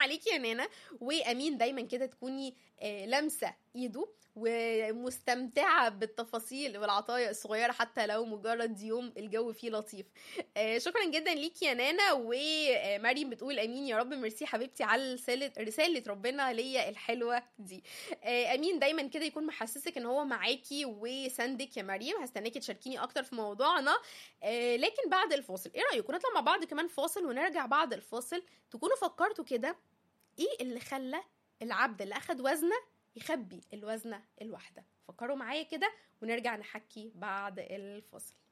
عليكي يا نانا وامين دايما كده تكوني آه، لامسه ايده ومستمتعه بالتفاصيل والعطايا الصغيره حتى لو مجرد يوم الجو فيه لطيف آه، شكرا جدا ليكي يا نانا ومريم بتقول امين يا رب ميرسي حبيبتي على رساله رساله ربنا ليا الحلوه دي آه، امين دايما كده يكون محسسك ان هو معاكي وسندك يا مريم هستناكي تشاركيني اكتر في موضوعنا آه، لكن بعد الفاصل ايه رايكم نطلع مع بعض كمان فاصل ونرجع بعد الفاصل تكونوا فكرتوا كده ايه اللي خلى العبد اللي اخد وزنه يخبي الوزنه الواحده فكروا معايا كده ونرجع نحكي بعد الفاصل